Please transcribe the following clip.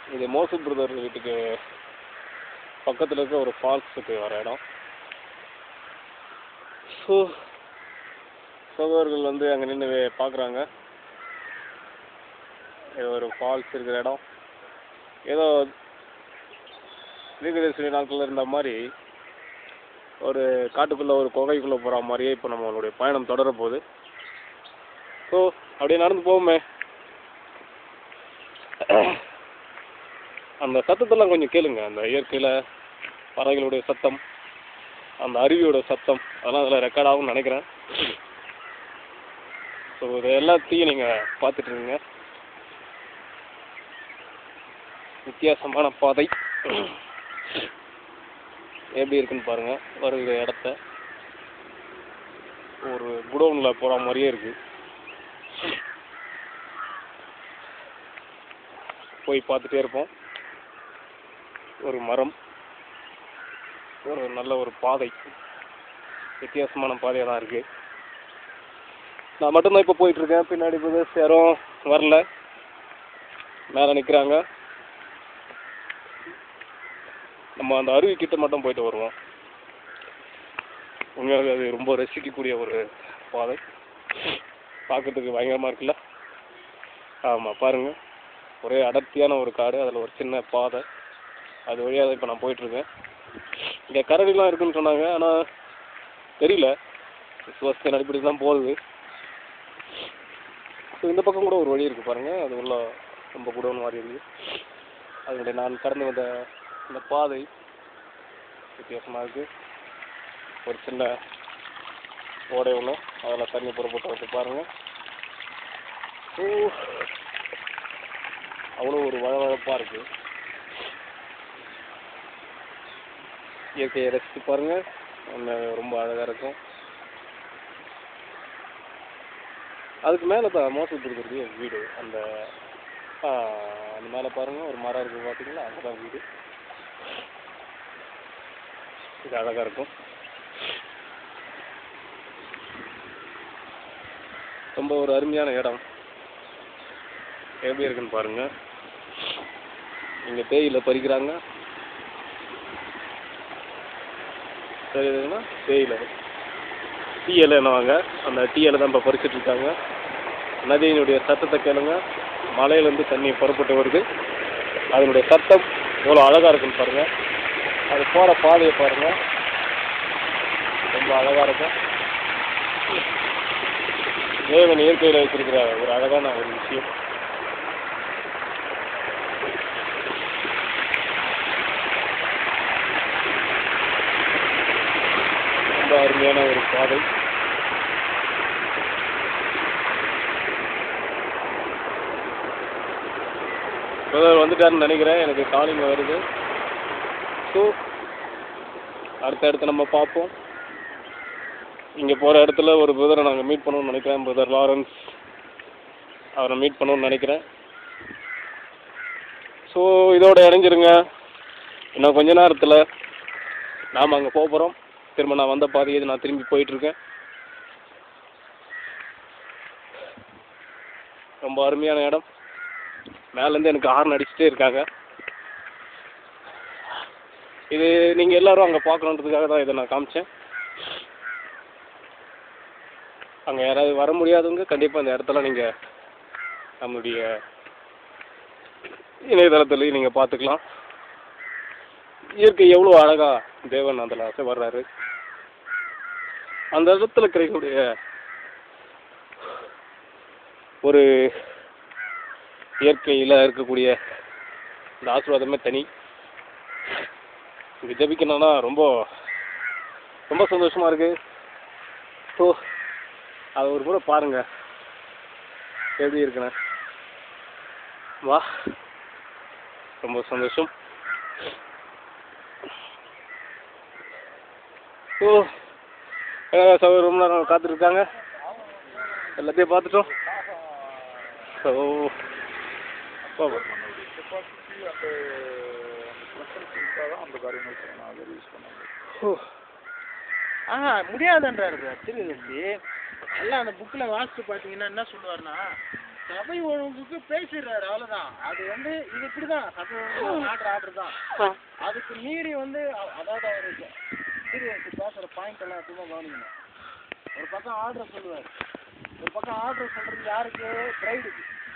இது மோசு பிரதர் வீட்டுக்கு பக்கத்தில் இருக்க ஒரு ஃபால்ஸுக்கு வர இடம் ஸோ சகோதரர்கள் வந்து அங்கே நின்று பார்க்குறாங்க இது ஒரு ஃபால்ஸ் இருக்கிற இடம் ஏதோ தீர்க்கதரிசனி நாட்களில் இருந்த மாதிரி ஒரு காட்டுக்குள்ளே ஒரு குகைக்குள்ளே போகிற மாதிரியே இப்போ நம்மளுடைய பயணம் தொடர போகுது ஸோ அப்படியே நடந்து போவோமே அந்த சத்தத்தெல்லாம் கொஞ்சம் கேளுங்க அந்த இயற்கையில் பறவைகளுடைய சத்தம் அந்த அருவியோட சத்தம் அதெல்லாம் அதில் ரெக்கார்ட் ஆகும்னு நினைக்கிறேன் ஸோ இது எல்லாத்தையும் நீங்கள் பார்த்துட்டு இருங்க வித்தியாசமான பாதை எப்படி இருக்குன்னு பாருங்க வருகிற இடத்த ஒரு குடோனில் போகிற மாதிரியே இருக்கு போய் பார்த்துட்டே இருப்போம் ஒரு மரம் ஒரு நல்ல ஒரு பாதை வித்தியாசமான பாதையாக தான் இருக்கு நான் மட்டும்தான் இப்போ போயிட்டு இருக்கேன் பின்னாடி பிரதர்ஸ் யாரும் வரல மேலே நிற்கிறாங்க நம்ம அந்த அருவி கிட்ட மட்டும் போயிட்டு வருவோம் உண்மையாகவே அது ரொம்ப ரசிக்கக்கூடிய ஒரு பாதை பார்க்கறதுக்கு பயங்கரமாக இருக்குல்ல ஆமாம் பாருங்கள் ஒரே அடர்த்தியான ஒரு காடு அதில் ஒரு சின்ன பாதை அது வழியாக இப்போ நான் போயிட்டுருக்கேன் இங்கே கரடிலாம் இருக்குன்னு சொன்னாங்க ஆனால் தெரியல விசுவாசத்தின் அடிப்படையில் தான் போகுது ஸோ இந்த பக்கம் கூட ஒரு வழி இருக்குது பாருங்கள் அது உள்ள ரொம்ப குடோன் மாதிரி இருக்குது அதனுடைய நான் கடந்து வந்த இந்த பாதை வித்தியாசமாக இருக்குது ஒரு சின்ன ஓடை ஒன்று அதில் தண்ணி புறப்பட்டு வந்து பாருங்கள் ஓ அவ்வளோ ஒரு வளவளப்பாக இருக்குது இயற்கையை ரசித்து பாருங்கள் அந்த ரொம்ப அழகாக இருக்கும் அதுக்கு மேலே தான் மோசம் கொடுக்குறது வீடு அந்த ஆ, அந்த மேலே பாருங்கள் ஒரு மரம் இருக்குது பார்த்தீங்களா அதுதான் வீடு இது அழகாக இருக்கும் ரொம்ப ஒரு அருமையான இடம் எப்படி இருக்குன்னு பாருங்க இங்கே தேயிலை பறிக்கிறாங்க தெரியுதுங்களா தேயிலை டீ இலை என்னவாங்க அந்த டீ இலை தான் இப்போ பறிச்சிட்டு இருக்காங்க நதியினுடைய சத்தத்தை கேளுங்க மலையிலேருந்து தண்ணி புறப்பட்டு வருது அதனுடைய சத்தம் எவ்வளோ அழகாக இருக்குன்னு பாருங்க அது போகிற பாதையை பாருங்க ரொம்ப அழகாக இருக்கும் தேவன் இயற்கையில் வச்சிருக்கிற ஒரு அழகான ஒரு விஷயம் ரொம்ப அருமையான ஒரு பாதை பிரதர் வந்துட்டாருன்னு நினைக்கிறேன் எனக்கு காலிங் வருது ஸோ அடுத்தடுத்து நம்ம பார்ப்போம் இங்கே போகிற இடத்துல ஒரு பிரதரை நாங்கள் மீட் பண்ணணும்னு நினைக்கிறேன் பிரதர் லாரன்ஸ் அவரை மீட் பண்ணணும்னு நினைக்கிறேன் ஸோ இதோட இணைஞ்சிருங்க இன்னும் கொஞ்ச நேரத்தில் நாம் அங்கே போக போகிறோம் திரும்ப நான் வந்த பாதையை நான் திரும்பி போயிட்டுருக்கேன் ரொம்ப அருமையான இடம் மேலேருந்து எனக்கு ஹார்ன் அடிச்சுட்டே இருக்காங்க இது நீங்கள் எல்லாரும் அங்கே பார்க்கணுன்றதுக்காக தான் இதை நான் காமிச்சேன் அங்கே யாராவது வர முடியாதவங்க கண்டிப்பாக அந்த இடத்துல நீங்கள் நம்மளுடைய இணையதளத்துலேயும் நீங்கள் பார்த்துக்கலாம் இயற்கை எவ்வளோ அழகாக தேவன் அதில் அசை வர்றாரு அந்த இடத்துல கிடைக்கக்கூடிய ஒரு இயற்கையில் இருக்கக்கூடிய இந்த ஆசீர்வாதமே தனி இங்கே ஜபிக்கணும்னா ரொம்ப ரொம்ப சந்தோஷமாக இருக்குது ஸோ அதை ஒரு முறை பாருங்கள் எப்படி இருக்குண்ணே வா ரொம்ப சந்தோஷம் ஓ சகோதரர் ரொம்ப நேரம் காத்திருக்காங்க எல்லாத்தையும் பார்த்துட்டோம் ஸோ அந்த காரியங்கள் நான் அதை யூஸ் பண்ணாங்க ஓ ஆ முடியாதுன்றாரு திருவள்ளி எல்லாம் அந்த புக்கில் வாசித்து பார்த்தீங்கன்னா என்ன சொல்லுவாருன்னா சபை ஒழுங்குக்கு பேசிடுறாரு அவ்வளவுதான் அது வந்து இது இப்படிதான் சபை ஒழுங்கு ஆர்டர் ஆர்டர் தான் அதுக்கு மீறி வந்து அ- அதாவது அவருக்கு சீரியஸ் பேசுற பாயிண்ட் எல்லாம் சும்மா கவனிக்கணும் ஒரு பக்கம் ஆர்டர் சொல்லுவார் ஒரு பக்கம் ஆர்டர் சொல்றது யாருக்கு பிரைடுக்கு